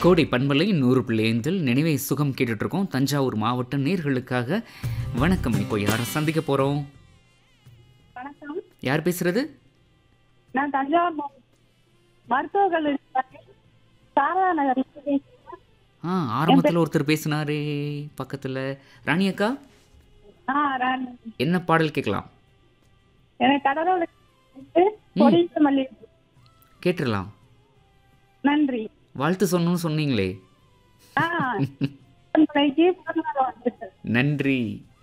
கோடை பண்பலை நூறு பிள்ளையந்தில் நினைவை சுகம் கேட்டுட்டு இருக்கோம் தஞ்சாவூர் மாவட்ட நேர்களுக்காக வணக்கம் இப்போ யாரை சந்திக்க போகிறோம் வணக்கம் யார் பேசுறது நான் தஞ்சாவூர் மாவட்டம் மருத்துவக் கல்லூரி பக்கத்தில் சாரதா நகர் ஆ ஆரம்பத்தில் ஒருத்தர் பேசினாரே பக்கத்தில் ராணி அக்கா ஆ ராணி என்ன பாடல் கேட்கலாம் எனக்கு கடலோட கொடிய மல்லி கேட்டுடலாம் நன்றி வாழ்த்து சொல்லணும்னு சொன்னீங்களே ஆ பிறந்தநாள் வாழ்த்துக்கள். நன்றி